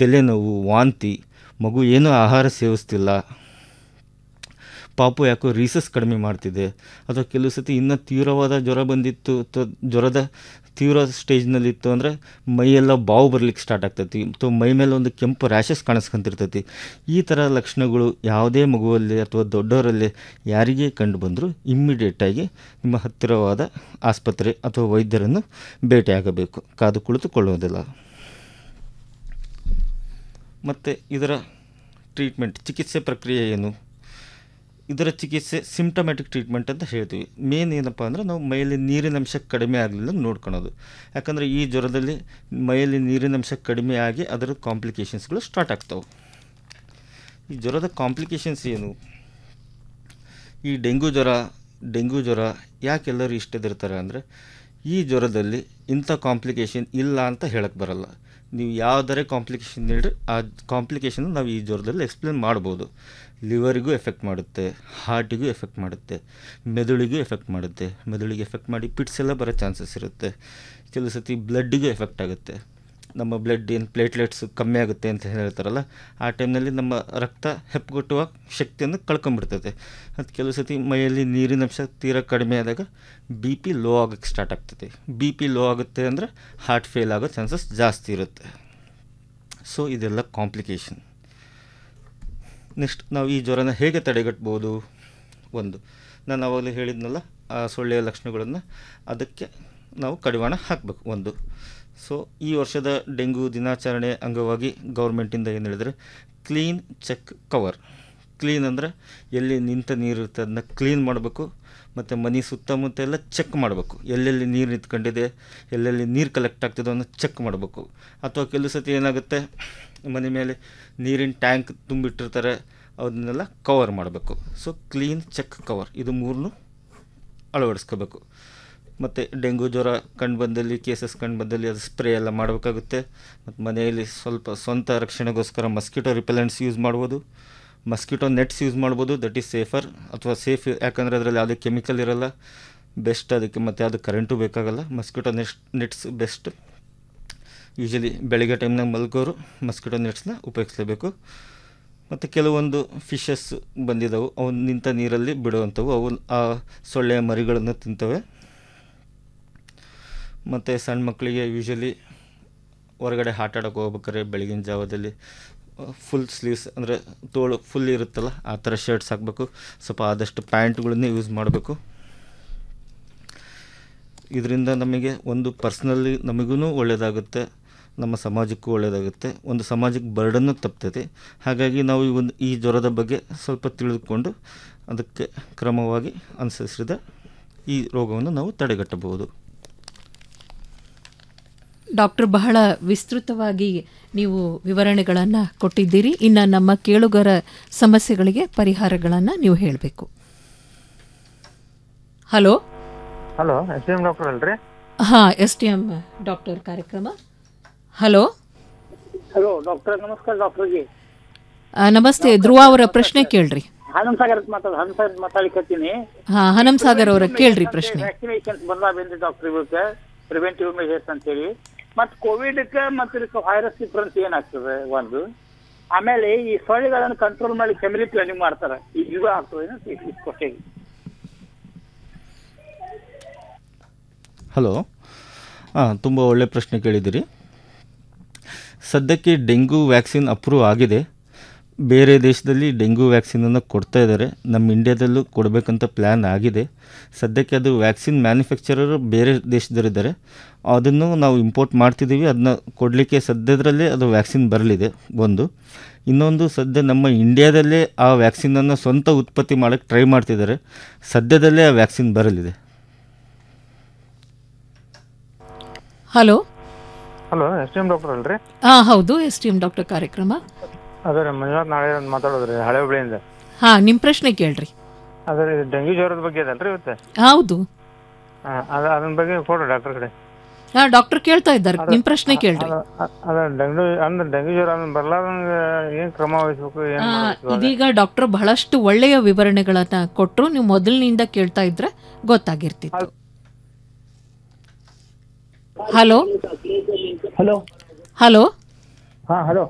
ತಲೆನೋವು ವಾಂತಿ ಮಗು ಏನೂ ಆಹಾರ ಸೇವಿಸ್ತಿಲ್ಲ ಪಾಪು ಯಾಕೋ ರೀಸಸ್ ಕಡಿಮೆ ಮಾಡ್ತಿದೆ ಅಥವಾ ಕೆಲವು ಸತಿ ಇನ್ನೂ ತೀವ್ರವಾದ ಜ್ವರ ಬಂದಿತ್ತು ಅಥವಾ ಜ್ವರದ ತೀವ್ರ ಸ್ಟೇಜ್ನಲ್ಲಿತ್ತು ಅಂದರೆ ಮೈಯೆಲ್ಲ ಬಾವು ಬರ್ಲಿಕ್ಕೆ ಸ್ಟಾರ್ಟ್ ಆಗ್ತೈತಿ ಅಥವಾ ಮೈ ಮೇಲೆ ಒಂದು ಕೆಂಪು ರ್ಯಾಷಸ್ ಕಾಣಿಸ್ಕೊಂತಿರ್ತೈತಿ ಈ ಥರ ಲಕ್ಷಣಗಳು ಯಾವುದೇ ಮಗುವಲ್ಲಿ ಅಥವಾ ದೊಡ್ಡವರಲ್ಲಿ ಯಾರಿಗೇ ಕಂಡು ಬಂದರೂ ಇಮ್ಮಿಡಿಯೇಟಾಗಿ ನಿಮ್ಮ ಹತ್ತಿರವಾದ ಆಸ್ಪತ್ರೆ ಅಥವಾ ವೈದ್ಯರನ್ನು ಭೇಟಿಯಾಗಬೇಕು ಕಾದು ಕುಳಿತುಕೊಳ್ಳುವುದಿಲ್ಲ ಮತ್ತು ಇದರ ಟ್ರೀಟ್ಮೆಂಟ್ ಚಿಕಿತ್ಸೆ ಪ್ರಕ್ರಿಯೆ ಏನು ಇದರ ಚಿಕಿತ್ಸೆ ಸಿಂಪ್ಟಮ್ಯಾಟಿಕ್ ಟ್ರೀಟ್ಮೆಂಟ್ ಅಂತ ಹೇಳ್ತೀವಿ ಮೇನ್ ಏನಪ್ಪ ಅಂದರೆ ನಾವು ಮೈಯಲ್ಲಿ ನೀರಿನ ಅಂಶ ಕಡಿಮೆ ಆಗಲಿಲ್ಲ ನೋಡ್ಕೊಳೋದು ಯಾಕಂದರೆ ಈ ಜ್ವರದಲ್ಲಿ ಮೈಯಲ್ಲಿ ನೀರಿನ ಅಂಶ ಕಡಿಮೆ ಆಗಿ ಅದರ ಕಾಂಪ್ಲಿಕೇಶನ್ಸ್ಗಳು ಸ್ಟಾರ್ಟ್ ಆಗ್ತವೆ ಈ ಜ್ವರದ ಕಾಂಪ್ಲಿಕೇಶನ್ಸ್ ಏನು ಈ ಡೆಂಗು ಜ್ವರ ಡೆಂಗು ಜ್ವರ ಯಾಕೆಲ್ಲರೂ ಇಷ್ಟದಿರ್ತಾರೆ ಅಂದರೆ ಈ ಜ್ವರದಲ್ಲಿ ಇಂಥ ಕಾಂಪ್ಲಿಕೇಶನ್ ಇಲ್ಲ ಅಂತ ಹೇಳಕ್ಕೆ ಬರಲ್ಲ ನೀವು ಯಾವುದರೇ ಕಾಂಪ್ಲಿಕೇಶನ್ ಹೇಳ್ರಿ ಆ ಕಾಂಪ್ಲಿಕೇಶನ್ ನಾವು ಈ ಜ್ವರದಲ್ಲಿ ಎಕ್ಸ್ಪ್ಲೇನ್ ಮಾಡ್ಬೋದು ಲಿವರಿಗೂ ಎಫೆಕ್ಟ್ ಮಾಡುತ್ತೆ ಹಾರ್ಟಿಗೂ ಎಫೆಕ್ಟ್ ಮಾಡುತ್ತೆ ಮೆದುಳಿಗೂ ಎಫೆಕ್ಟ್ ಮಾಡುತ್ತೆ ಮೆದುಳಿಗೆ ಎಫೆಕ್ಟ್ ಮಾಡಿ ಪಿಟ್ಸ್ ಎಲ್ಲ ಬರೋ ಚಾನ್ಸಸ್ ಇರುತ್ತೆ ಕೆಲವು ಸತಿ ಬ್ಲಡ್ಡಿಗೂ ಎಫೆಕ್ಟ್ ಆಗುತ್ತೆ ನಮ್ಮ ಬ್ಲಡ್ ಏನು ಪ್ಲೇಟ್ಲೆಟ್ಸ್ ಕಮ್ಮಿ ಆಗುತ್ತೆ ಅಂತ ಹೇಳ್ತಾರಲ್ಲ ಆ ಟೈಮ್ನಲ್ಲಿ ನಮ್ಮ ರಕ್ತ ಹೆಪ್ಪುಗಟ್ಟುವ ಶಕ್ತಿಯನ್ನು ಕಳ್ಕೊಂಬಿಡ್ತೈತೆ ಮತ್ತು ಕೆಲವು ಸತಿ ಮೈಯಲ್ಲಿ ನೀರಿನ ಅಂಶ ತೀರಾ ಕಡಿಮೆ ಆದಾಗ ಬಿ ಪಿ ಲೋ ಆಗೋಕ್ಕೆ ಸ್ಟಾರ್ಟ್ ಆಗ್ತೈತೆ ಬಿ ಪಿ ಲೋ ಆಗುತ್ತೆ ಅಂದರೆ ಹಾರ್ಟ್ ಫೇಲ್ ಆಗೋ ಚಾನ್ಸಸ್ ಜಾಸ್ತಿ ಇರುತ್ತೆ ಸೊ ಇದೆಲ್ಲ ಕಾಂಪ್ಲಿಕೇಶನ್ ನೆಕ್ಸ್ಟ್ ನಾವು ಈ ಜ್ವರನ ಹೇಗೆ ತಡೆಗಟ್ಬೋದು ಒಂದು ನಾನು ಆವಾಗಲೇ ಹೇಳಿದ್ನಲ್ಲ ಆ ಸೊಳ್ಳೆಯ ಲಕ್ಷಣಗಳನ್ನು ಅದಕ್ಕೆ ನಾವು ಕಡಿವಾಣ ಹಾಕಬೇಕು ಒಂದು ಸೊ ಈ ವರ್ಷದ ಡೆಂಗು ದಿನಾಚರಣೆ ಅಂಗವಾಗಿ ಗೌರ್ಮೆಂಟಿಂದ ಏನು ಹೇಳಿದರೆ ಕ್ಲೀನ್ ಚೆಕ್ ಕವರ್ ಕ್ಲೀನ್ ಅಂದರೆ ಎಲ್ಲಿ ನಿಂತ ನೀರು ಇರುತ್ತೆ ಅದನ್ನ ಕ್ಲೀನ್ ಮಾಡಬೇಕು ಮತ್ತು ಮನೆ ಸುತ್ತಮುತ್ತ ಎಲ್ಲ ಚೆಕ್ ಮಾಡಬೇಕು ಎಲ್ಲೆಲ್ಲಿ ನೀರು ನಿಂತ್ಕೊಂಡಿದೆ ಎಲ್ಲೆಲ್ಲಿ ನೀರು ಕಲೆಕ್ಟ್ ಆಗ್ತದೆ ಅನ್ನೋ ಚೆಕ್ ಮಾಡಬೇಕು ಅಥವಾ ಕೆಲವು ಸತಿ ಏನಾಗುತ್ತೆ ಮನೆ ಮೇಲೆ ನೀರಿನ ಟ್ಯಾಂಕ್ ತುಂಬಿಟ್ಟಿರ್ತಾರೆ ಅದನ್ನೆಲ್ಲ ಕವರ್ ಮಾಡಬೇಕು ಸೊ ಕ್ಲೀನ್ ಚೆಕ್ ಕವರ್ ಇದು ಮೂರನ್ನು ಅಳವಡಿಸ್ಕೋಬೇಕು ಮತ್ತು ಡೆಂಗು ಜ್ವರ ಕಂಡು ಬಂದಲ್ಲಿ ಕೇಸಸ್ ಕಂಡು ಬಂದಲ್ಲಿ ಅದು ಸ್ಪ್ರೇ ಎಲ್ಲ ಮಾಡಬೇಕಾಗುತ್ತೆ ಮತ್ತು ಮನೆಯಲ್ಲಿ ಸ್ವಲ್ಪ ಸ್ವಂತ ರಕ್ಷಣೆಗೋಸ್ಕರ ಮಸ್ಕಿಟೋ ರಿಪೆಲೆಂಟ್ಸ್ ಯೂಸ್ ಮಾಡ್ಬೋದು ಮಸ್ಕಿಟೋ ನೆಟ್ಸ್ ಯೂಸ್ ಮಾಡ್ಬೋದು ದಟ್ ಈಸ್ ಸೇಫರ್ ಅಥವಾ ಸೇಫ್ ಯಾಕಂದರೆ ಅದರಲ್ಲಿ ಯಾವುದೇ ಕೆಮಿಕಲ್ ಇರಲ್ಲ ಬೆಸ್ಟ್ ಅದಕ್ಕೆ ಮತ್ತು ಯಾವುದು ಕರೆಂಟು ಬೇಕಾಗಲ್ಲ mosquito nets nets best usually ಬೆಳಗ್ಗೆ ಟೈಮ್ನಾಗ ಮಲ್ಗೋರು ಮಸ್ಕಿಟೋ ನೆಟ್ಸ್ನ ಉಪಯೋಗಿಸಲೇಬೇಕು ಮತ್ತು ಕೆಲವೊಂದು ಫಿಶಸ್ ಬಂದಿದ್ದವು ಅವು ನಿಂತ ನೀರಲ್ಲಿ ಬಿಡುವಂಥವು ಅವು ಆ ಸೊಳ್ಳೆಯ ಮರಿಗಳನ್ನು ತಿಂತವೆ ಮತ್ತು ಸಣ್ಣ ಮಕ್ಕಳಿಗೆ ಯೂಶಲಿ ಹೊರಗಡೆ ಆಟ ಆಡೋಕೆ ಹೋಗ್ಬೇಕಾದ್ರೆ ಬೆಳಗಿನ ಜಾವದಲ್ಲಿ ಫುಲ್ ಸ್ಲೀವ್ಸ್ ಅಂದರೆ ತೋಳು ಫುಲ್ ಇರುತ್ತಲ್ಲ ಆ ಥರ ಶರ್ಟ್ಸ್ ಹಾಕಬೇಕು ಸ್ವಲ್ಪ ಆದಷ್ಟು ಪ್ಯಾಂಟ್ಗಳನ್ನೇ ಯೂಸ್ ಮಾಡಬೇಕು ಇದರಿಂದ ನಮಗೆ ಒಂದು ಪರ್ಸ್ನಲಿ ನಮಗೂ ಒಳ್ಳೆಯದಾಗುತ್ತೆ ನಮ್ಮ ಸಮಾಜಕ್ಕೂ ಒಳ್ಳೆಯದಾಗುತ್ತೆ ಒಂದು ಸಮಾಜಕ್ಕೆ ಬರ್ಡನ್ನು ತಪ್ತೈತೆ ಹಾಗಾಗಿ ನಾವು ಈ ಒಂದು ಈ ಜ್ವರದ ಬಗ್ಗೆ ಸ್ವಲ್ಪ ತಿಳಿದುಕೊಂಡು ಅದಕ್ಕೆ ಕ್ರಮವಾಗಿ ಅನುಸರಿಸಿದ ಈ ರೋಗವನ್ನು ನಾವು ತಡೆಗಟ್ಟಬಹುದು ಡಾಕ್ಟರ್ ಬಹಳ ವಿಸ್ತೃತವಾಗಿ ನೀವು ವಿವರಣೆಗಳನ್ನು ಕೊಟ್ಟಿದ್ದೀರಿ ಇನ್ನು ನಮ್ಮ ಕೇಳುಗರ ಸಮಸ್ಯೆಗಳಿಗೆ ಪರಿಹಾರಗಳನ್ನು ನೀವು ಹೇಳಬೇಕು hello hello S M doctor ಅಲ್ರಿ ಹಾಂ ಎಸ್ ಟಿ ಎಮ್ ಡಾಕ್ಟರ್ ಕಾರ್ಯಕ್ರಮ ಹಲೋ ಹಲೋ ಡಾಕ್ಟರ್ ನಮಸ್ಕಾರ ಡಾಕ್ಟರ್ಗೆ ಆ, ನಮಸ್ತೆ ಧ್ರುವ ಅವರ ಪ್ರಶ್ನೆ ಕೇಳ್ರಿ ಹನುಮ್ ಸಾಗರ್ ಮಾತಾಡ ಹನುಮ್ ಸಾಗರ್ ಮಾತಾಡ್ಲಿಕತ್ತೀನಿ ಹಾಂ ಹನಮ್ ಸಾಗರ್ ಅವರ ಕೇಳ್ರಿ ಪ್ರಶ್ನೆ ವ್ಯಾಕ್ಸಿನೇಷನ್ಸ್ ಬಂದಾವೇನ್ರಿ ಡಾಕ್ಟರ್ ಇವಕ್ಕೆ ಪ್ರಿವೆಂಟಿವ್ ಮೆಜರ್ಸ್ ಅಂತೇಳಿ ಮತ್ತು ಕೋವಿಡ್ಕ್ಕೆ ಮತ್ತು ಇದಕ್ಕೆ ವೈರಸ್ ಡಿಫ್ರೆನ್ಸ್ ಏನಾಗ್ತದೆ ಒಂದು ಆಮೇಲೆ ಈ ಸೊಳ್ಳೆಗಳನ್ನು ಕಂಟ್ರೋಲ್ ಮಾಡಿ ಫ್ಯಾಮಿಲಿ ಪ್ಲಾನಿಂಗ್ ಮಾಡ್ತಾರೆ ಇದು ಆಗ್ತದೆ ಕ್ವಶನ್ ಹಲೋ ಹಾಂ ತುಂಬ ಒಳ್ಳೆ ಪ್ರಶ್ನೆ ಕೇಳಿದ್ದೀರಿ ಸದ್ಯಕ್ಕೆ ಡೆಂಗು ವ್ಯಾಕ್ಸಿನ್ ಅಪ್ರೂವ್ ಆಗಿದೆ ಬೇರೆ ದೇಶದಲ್ಲಿ ಡೆಂಗು ವ್ಯಾಕ್ಸಿನನ್ನು ಕೊಡ್ತಾ ಇದ್ದಾರೆ ನಮ್ಮ ಇಂಡಿಯಾದಲ್ಲೂ ಕೊಡಬೇಕಂತ ಪ್ಲ್ಯಾನ್ ಆಗಿದೆ ಸದ್ಯಕ್ಕೆ ಅದು ವ್ಯಾಕ್ಸಿನ್ ಮ್ಯಾನುಫ್ಯಾಕ್ಚರರು ಬೇರೆ ದೇಶದಲ್ಲಿದ್ದಾರೆ ಅದನ್ನು ನಾವು ಇಂಪೋರ್ಟ್ ಮಾಡ್ತಿದ್ದೀವಿ ಅದನ್ನ ಕೊಡಲಿಕ್ಕೆ ಸದ್ಯದಲ್ಲೇ ಅದು ವ್ಯಾಕ್ಸಿನ್ ಬರಲಿದೆ ಒಂದು ಇನ್ನೊಂದು ಸದ್ಯ ನಮ್ಮ ಇಂಡಿಯಾದಲ್ಲೇ ಆ ವ್ಯಾಕ್ಸಿನನ್ನು ಸ್ವಂತ ಉತ್ಪತ್ತಿ ಮಾಡೋಕ್ಕೆ ಟ್ರೈ ಮಾಡ್ತಿದ್ದಾರೆ ಸದ್ಯದಲ್ಲೇ ಆ ವ್ಯಾಕ್ಸಿನ್ ಬರಲಿದೆ hello hello S M doctor ಅಲ್ರಿ ಹಾಂ ಹೌದು ಎಸ್ ಟಿ ಎಮ್ ಡಾಕ್ಟರ್ ಕಾರ್ಯಕ್ರಮ ಅದೇ ರೀ ಮಂಜುನಾಥ್ ನಾಳೆ ಅಂತ ಮಾತಾಡೋದ್ರಿ ಹಳೆ ಹುಬ್ಳಿಯಿಂದ ಹಾಂ ನಿಮ್ಮ ಪ್ರಶ್ನೆ ಕೇಳ್ರಿ ಅದೇ ರೀ ಡೆಂಗ್ಯೂ ಜ್ವರದ ಬಗ್ಗೆ ಅದಲ್ರಿ ಇವತ್ತು ಹೌದು ಹಾಂ ಅದ ಅದನ್ನ ಬಗ್ಗೆ ಕೊಡ್ರಿ ಡಾಕ್ಟರ್ ಕಡೆ ಹಾಂ ಡಾಕ್ಟರ್ ಕೇಳ್ತಾ ಇದ್ದಾರೆ ನಿಮ್ಮ ಪ್ರಶ್ನೆ ಕೇಳ್ರಿ ಅದ ಅದ ಡೆಂಗ್ಯೂ ಅಂದ್ರೆ ಡೆಂಗ್ಯೂ ಜ್ವರ ಅಂದ್ರೆ ಬರ್ಲಾರ್ದಂಗ ಏನ್ ಕ್ರಮ ವಹಿಸ್ಬೇಕು ಏನ್ ಆ, ಮಾಡ್ಬೇಕು? ಇದೀಗ ಡಾಕ್ಟರ್ ಬಹಳಷ್ಟು ಒಳ್ಳೆಯ ವಿವರಣೆಗಳನ್ನ ಕೊಟ್ಟರು ನೀವು ಮೊದಲಿನಿಂದ ಕೇಳ್ತಾ ಇದ್ರೆ ಗೊತ್ತಾಗಿರ್ತಿತ್ತು ಹಲೋ ಹಲೋ ಹಲೋ ಹಾ ಹಲೋ